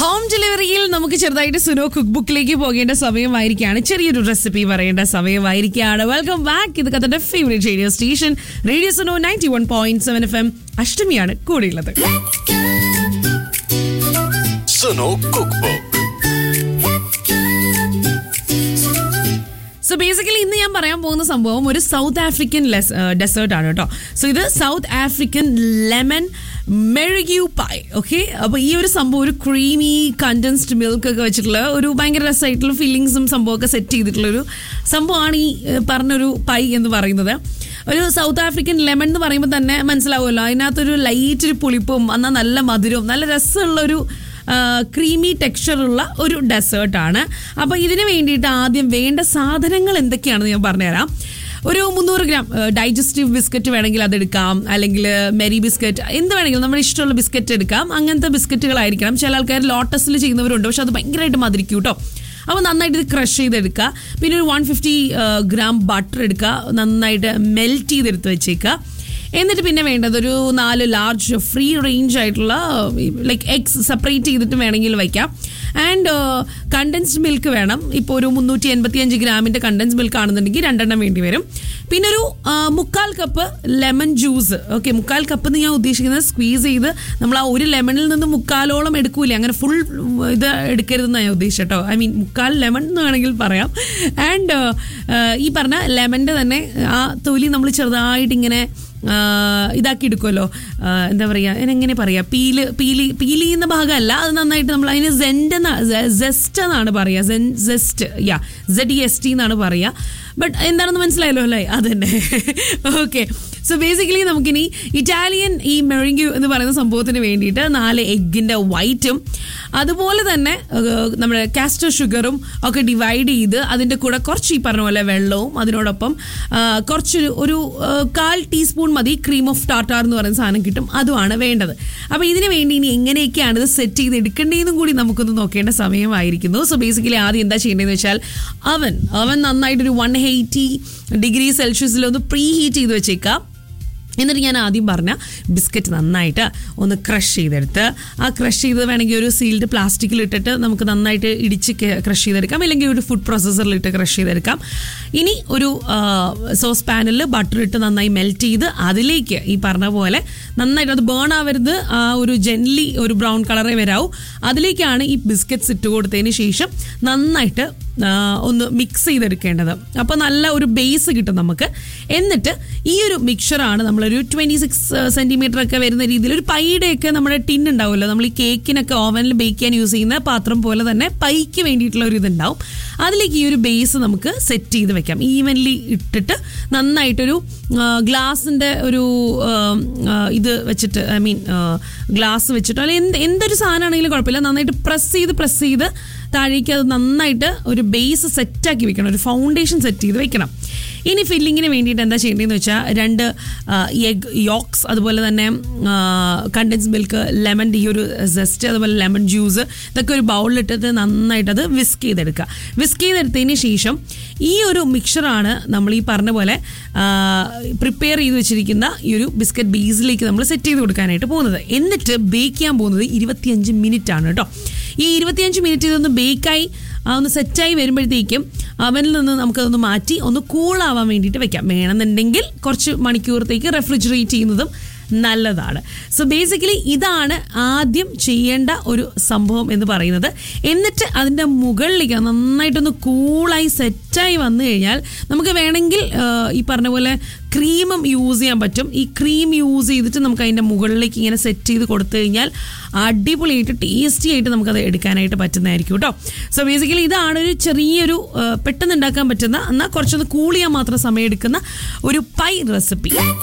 home ഡെലിവറിയിൽ നമുക്ക് ചെറുതായിട്ട് Suno cook ബുക്കിലേക്ക് പോകേണ്ട സമയമായിരിക്കാണ് ചെറിയൊരു റെസിപ്പി പറയേണ്ട സമയമായിരിക്കാണ് വെൽക്കം ബാക്ക് ഇത് കഥന്റെ favourite radio station radio Suno ninety one point seven F M അഷ്ടമിയാണ് കൂടെയുള്ളത് Suno cook book so basically ഇന്ന് ഞാൻ പറയാൻ പോകുന്ന സംഭവം ഒരു സൗത്ത് ആഫ്രിക്കൻ ഡെസേർട്ട് ആണ് കേട്ടോ സോ ഇത് South African lemon meringue pie okay അപ്പോൾ ഈ ഒരു സംഭവം ഒരു ക്രീമി കണ്ടൻസ്ഡ് മിൽക്ക് ഒക്കെ വെച്ചിട്ടുള്ള ഒരു ഭയങ്കര രസമായിട്ടുള്ള ഫീലിങ്സും സംഭവമൊക്കെ സെറ്റ് ചെയ്തിട്ടുള്ള ഒരു സംഭവമാണ് ഈ ഏഹ്, പറഞ്ഞൊരു പൈ എന്ന് പറയുന്നത് ഒരു സൗത്ത് ആഫ്രിക്കൻ ലെമൺ എന്ന് പറയുമ്പോൾ തന്നെ മനസ്സിലാവുമല്ലോ അതിനകത്തൊരു ലൈറ്റ് ഒരു പുളിപ്പും എന്നാൽ നല്ല മധുരവും നല്ല രസമുള്ള ഒരു ക്രീമി ടെക്സ്ചറുള്ള ഒരു ഡെസേർട്ടാണ് അപ്പോൾ ഇതിന് വേണ്ടിയിട്ട് ആദ്യം വേണ്ട സാധനങ്ങൾ എന്തൊക്കെയാണെന്ന് ഞാൻ പറഞ്ഞുതരാം ഒരു മുന്നൂറ് ഗ്രാം ഡൈജസ്റ്റീവ് ബിസ്ക്കറ്റ് വേണമെങ്കിൽ അതെടുക്കാം അല്ലെങ്കിൽ മെരി ബിസ്ക്കറ്റ് എന്ത് വേണമെങ്കിലും നമ്മുടെ ഇഷ്ടമുള്ള ബിസ്ക്കറ്റ് എടുക്കാം അങ്ങനത്തെ ബിസ്ക്കറ്റുകളായിരിക്കണം ചില ആൾക്കാർ ലോട്ടസിൽ ചെയ്യുന്നവരുണ്ട് പക്ഷെ അത് ഭയങ്കരമായിട്ട് മതിരിക്കും കേട്ടോ അപ്പോൾ നന്നായിട്ട് ഇത് ക്രഷ് ചെയ്തെടുക്കുക പിന്നെ ഒരു വൺ ഫിഫ്റ്റി ഗ്രാം ബട്ടർ എടുക്കുക നന്നായിട്ട് മെൽറ്റ് ചെയ്തെടുത്ത് വെച്ചേക്കുക എന്നിട്ട് പിന്നെ വേണ്ടത് ഒരു നാല് ലാർജ് ഫ്രീ റേഞ്ച് ആയിട്ടുള്ള ലൈക്ക് എഗ്സ് സെപ്പറേറ്റ് ചെയ്തിട്ട് വേണമെങ്കിൽ വയ്ക്കാം ആൻഡ് കണ്ടൻസ്ഡ് മിൽക്ക് വേണം ഇപ്പോൾ ഒരു മുന്നൂറ്റി എൺപത്തി അഞ്ച് ഗ്രാമിൻ്റെ കണ്ടൻസ് മിൽക്ക് ആണെന്നുണ്ടെങ്കിൽ രണ്ടെണ്ണം വേണ്ടി വരും പിന്നെ ഒരു ആ, മുക്കാൽ കപ്പ് ലെമൺ ജ്യൂസ് ഓക്കെ മുക്കാൽ കപ്പ് എന്ന് ഞാൻ ഉദ്ദേശിക്കുന്നത് സ്ക്വീസ് ചെയ്ത് നമ്മൾ ആ ഒരു ലെമണിൽ നിന്ന് മുക്കാലോളം എടുക്കൂലേ അങ്ങനെ ഫുൾ ഇത് എടുക്കരുതെന്നാണ് ഞാൻ ഉദ്ദേശിച്ചത് കേട്ടോ ഐ മീൻ മുക്കാൽ ലെമൺ എന്ന് വേണമെങ്കിൽ പറയാം ആൻഡ് ഈ പറഞ്ഞ ലെമണിൻ്റെ തന്നെ ആ തൊലി നമ്മൾ ചെറുതായിട്ട് ഇങ്ങനെ ആ, ഇതാക്കി എടുക്കുമല്ലോ ആ, എന്താ പറയുക അതിനെങ്ങനെ പറയുക പീല് പീലി പീലി ചെയ്യുന്ന ഭാഗമല്ല അത് നന്നായിട്ട് നമ്മൾ അതിന് സെൻഡ് എന്ന സെസ്റ്റ് എന്നാണ് പറയുക സെൻ zest yeah Z S T എന്നാണ് പറയുക ബട്ട് എന്താണെന്ന് മനസ്സിലായല്ലോ അല്ലേ അത് തന്നെ ഓക്കെ സോ ബേസിക്കലി നമുക്കിനി ഇറ്റാലിയൻ ഈ മെറിങ്ക്യൂ എന്ന് പറയുന്ന സംഭവത്തിന് വേണ്ടിയിട്ട് നാല് എഗ്ഗിൻ്റെ വൈറ്റും അതുപോലെ തന്നെ ഏഹ്, നമ്മുടെ കാസ്റ്റർ ഷുഗറും ഒക്കെ ഡിവൈഡ് ചെയ്ത് അതിൻ്റെ കൂടെ കുറച്ച് ഈ പറഞ്ഞ പോലെ വെള്ളവും അതിനോടൊപ്പം ആ, കുറച്ചൊരു ഒരു ആ, കാൽ ടീസ്പൂൺ മതി ക്രീം ഓഫ് ടാറ്റാർ എന്ന് പറയുന്ന സാധനം കിട്ടും അതുമാണ് വേണ്ടത് അപ്പോൾ ഇതിന് വേണ്ടി ഇനി എങ്ങനെയൊക്കെയാണ് ഇത് സെറ്റ് ചെയ്ത് എടുക്കേണ്ടതെന്നും കൂടി നമുക്കൊന്ന് നോക്കേണ്ട സമയമായിരിക്കുന്നു സോ ബേസിക്കലി ആദ്യം എന്താ ചെയ്യേണ്ടതെന്ന് വെച്ചാൽ അവൻ അവൻ നന്നായിട്ടൊരു വൺ എയ്റ്റി ഡിഗ്രി സെൽഷ്യസിൽ ഒന്ന് പ്രീ ഹീറ്റ് ചെയ്ത് വെച്ചേക്കാം എന്നിട്ട് ഞാൻ ആദ്യം പറഞ്ഞ ബിസ്ക്കറ്റ് നന്നായിട്ട് ഒന്ന് ക്രഷ് ചെയ്തെടുത്ത് ആ ക്രഷ് ചെയ്ത് വേണമെങ്കിൽ ഒരു സീൽഡ് പ്ലാസ്റ്റിക്കിൽ ഇട്ടിട്ട് നമുക്ക് നന്നായിട്ട് ഇടിച്ച് ക്രഷ് ചെയ്തെടുക്കാം അല്ലെങ്കിൽ ഒരു ഫുഡ് പ്രോസസ്സറിൽ ഇട്ട് ക്രഷ് ചെയ്തെടുക്കാം ഇനി ഒരു സോസ് പാനിൽ ബട്ടർ ഇട്ട് നന്നായി മെൽറ്റ് ചെയ്ത് അതിലേക്ക് ഈ പറഞ്ഞ പോലെ നന്നായിട്ട് അത് ബേൺ ആവരുത് ആ ഒരു ജെൻലി ഒരു ബ്രൗൺ കളറേ വരാവൂ അതിലേക്കാണ് ഈ ബിസ്ക്കറ്റ്സ് ഇട്ട് കൊടുത്തതിന് ശേഷം നന്നായിട്ട് ആ, ഒന്ന് മിക്സ് ചെയ്തെടുക്കേണ്ടത് അപ്പോൾ നല്ല ഒരു ബേസ് കിട്ടും നമുക്ക് എന്നിട്ട് ഈ ഒരു മിക്സറാണ് നമ്മളൊരു ട്വൻറ്റി സിക്സ് സെൻറ്റിമീറ്റർ ഒക്കെ വരുന്ന രീതിയിൽ ഒരു പൈയുടെയൊക്കെ നമ്മുടെ ടിൻ ഉണ്ടാവുമല്ലോ നമ്മൾ ഈ കേക്കിനൊക്കെ ഓവനിൽ ബേക്ക് ചെയ്യാൻ യൂസ് ചെയ്യുന്ന പാത്രം പോലെ തന്നെ പൈക്ക് വേണ്ടിയിട്ടുള്ള ഒരു ഇതുണ്ടാവും അതിലേക്ക് ഈ ഒരു ബേസ് നമുക്ക് സെറ്റ് ചെയ്ത് വെക്കാം ഈവൻലി ഇട്ടിട്ട് നന്നായിട്ടൊരു ഗ്ലാസിൻ്റെ ഒരു ആ, ആ, ഇത് വെച്ചിട്ട് ഐ മീൻ ഗ്ലാസ് വെച്ചിട്ടോ അല്ലെങ്കിൽ എന്ത് എന്തൊരു സാധനമാണെങ്കിലും കുഴപ്പമില്ല നന്നായിട്ട് പ്രസ് ചെയ്ത് പ്രസ് ചെയ്ത് താഴേക്ക് അത് നന്നായിട്ട് ഒരു ബേസ് സെറ്റാക്കി വെക്കണം ഒരു ഫൗണ്ടേഷൻ സെറ്റ് ചെയ്ത് വെക്കണം ഇനി ഫില്ലിങ്ങിന് വേണ്ടിയിട്ട് എന്താ ചെയ്യേണ്ടതെന്ന് വെച്ചാൽ രണ്ട് എഗ് യോക്സ് അതുപോലെ തന്നെ കണ്ടൻസ് മിൽക്ക് ലെമൻ്റെ ഈ ഒരു സെസ്റ്റ് അതുപോലെ ലെമൺ ജ്യൂസ് ഇതൊക്കെ ഒരു ബൗളിലിട്ടിട്ട് നന്നായിട്ട് അത് വിസ്ക് ചെയ്തെടുക്കുക വിസ്ക് ചെയ്തെടുത്തതിന് ശേഷം ഈ ഒരു മിക്സറാണ് നമ്മൾ ഈ പറഞ്ഞ പോലെ പ്രിപ്പയർ ചെയ്ത് വെച്ചിരിക്കുന്ന ഈ ഒരു ബിസ്ക്കറ്റ് ബേസിലേക്ക് നമ്മൾ സെറ്റ് ചെയ്ത് കൊടുക്കാനായിട്ട് പോകുന്നത് എന്നിട്ട് ബേക്ക് ചെയ്യാൻ പോകുന്നത് ഇരുപത്തിയഞ്ച് മിനിറ്റ് ആണ് കേട്ടോ ഈ ഇരുപത്തിയഞ്ച് മിനിറ്റ് ഇതൊന്ന് ബേക്കായി ആ ഒന്ന് സെറ്റായി വരുമ്പോഴത്തേക്കും അവനിൽ നിന്ന് നമുക്കതൊന്ന് മാറ്റി ഒന്ന് കൂളാവാൻ വേണ്ടിയിട്ട് വെക്കാം വേണമെന്നുണ്ടെങ്കിൽ കുറച്ച് മണിക്കൂറത്തേക്ക് റെഫ്രിജറേറ്റ് ചെയ്യുന്നതും നല്ലതാണ് സോ ബേസിക്കലി ഇതാണ് ആദ്യം ചെയ്യേണ്ട ഒരു സംഭവം എന്ന് പറയുന്നത് എന്നിട്ട് അതിൻ്റെ മുകളിലേക്ക് നന്നായിട്ടൊന്ന് കൂളായി സെറ്റായി വന്നു കഴിഞ്ഞാൽ നമുക്ക് വേണമെങ്കിൽ ആ, ഈ പറഞ്ഞ പോലെ ക്രീമും യൂസ് ചെയ്യാൻ പറ്റും ഈ ക്രീം യൂസ് ചെയ്തിട്ട് നമുക്ക് അതിൻ്റെ മുകളിലേക്ക് ഇങ്ങനെ സെറ്റ് ചെയ്ത് കൊടുത്തു കഴിഞ്ഞാൽ അടിപൊളിയായിട്ട് ടേസ്റ്റി ആയിട്ട് നമുക്കത് എടുക്കാനായിട്ട് പറ്റുന്നതായിരിക്കും കേട്ടോ സോ ബേസിക്കലി ഇതാണ് ഒരു ചെറിയൊരു ആ, പെട്ടെന്ന് ഉണ്ടാക്കാൻ പറ്റുന്ന എന്നാൽ കുറച്ചൊന്ന് കൂൾ ചെയ്യാൻ മാത്രം സമയം എടുക്കുന്ന ഒരു പൈ റെസിപ്പി